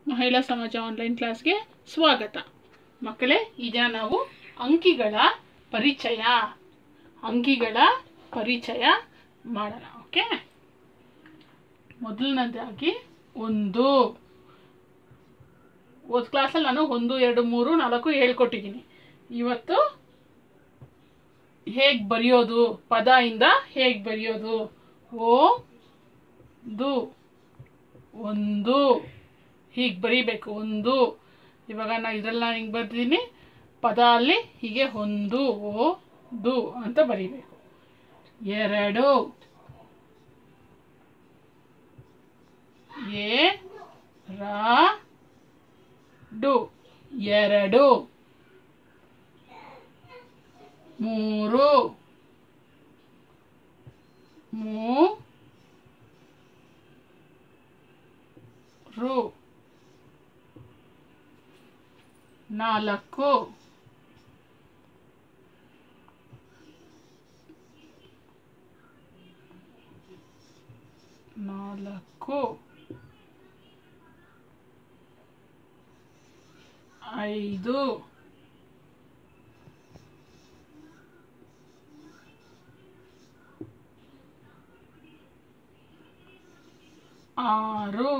ಮಹಿಳಾ ಸಮಾಜ ಆನ್ಲೈನ್ ಕ್ಲಾಸ್ಗೆ ಸ್ವಾಗತ ಮಕ್ಕಳೇ ಈಗ ನಾವು ಅಂಕಿಗಳ ಪರಿಚಯ ಅಂಕಿಗಳ ಪರಿಚಯ ಮಾಡೋಣ ಓಕೆ ಮೊದಲನೇದಾಗಿ ಒಂದು ಓದ್ ಕ್ಲಾಸಲ್ಲಿ ನಾನು ಒಂದು ಎರಡು ಮೂರು ನಾಲ್ಕು ಹೇಳ್ಕೊಟ್ಟಿದ್ದೀನಿ ಇವತ್ತು ಹೇಗೆ ಬರೆಯೋದು ಪದ ಇಂದ ಹೇಗೆ ಬರೆಯೋದು ಓ ದು ಒಂದು ಹೀಗೆ ಬರೀಬೇಕು ಒಂದು ಇವಾಗ ನಾನು ಇದರಲ್ಲಿ ನಾನು ಹಿಂಗೆ ಬರ್ದಿದ್ದೀನಿ ಪದ ಅಲ್ಲಿ ಹೀಗೆ ಒಂದು ಓ ದು ಅಂತ ಬರೀಬೇಕು ಎರಡು ಎ ರಾ ಡು ಎರಡು ಮೂರು ಮೂ ರು ನಾಲ್ಕು ನಾಲ್ಕು ಐದು ಆರು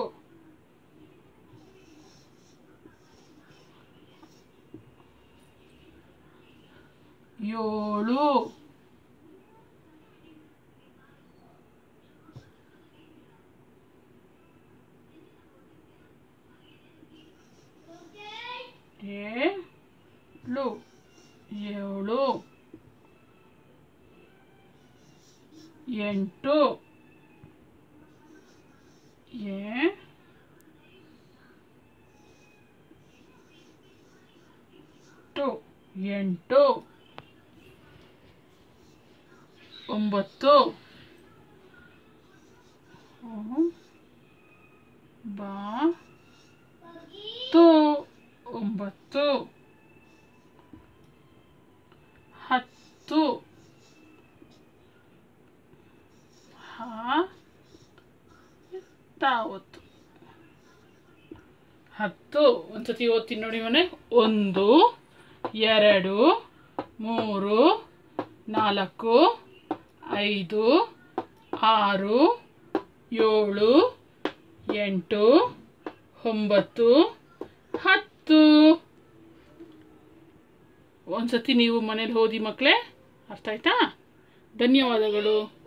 ಏಳು ಏಳು ಏಳು ಎಂಟು ಎಂಟು ಎಂಟು ಒಂಬತ್ತು ಬಾ ತು ಒಂಬತ್ತು ಹತ್ತು ಹ ತಾವತ್ತು ಹತ್ತು ಒಂದ್ಸತಿ ಓದ್ತೀನಿ ನೋಡಿ ಮನೆ ಒಂದು ಎರಡು ಮೂರು ನಾಲ್ಕು ಐದು ಆರು ಏಳು ಎಂಟು ಒಂಬತ್ತು ಹತ್ತು ಒಂದ್ಸತಿ ನೀವು ಮನೇಲಿ ಓದಿ ಮಕ್ಕಳೇ ಅರ್ಥ ಆಯ್ತಾ ಧನ್ಯವಾದಗಳು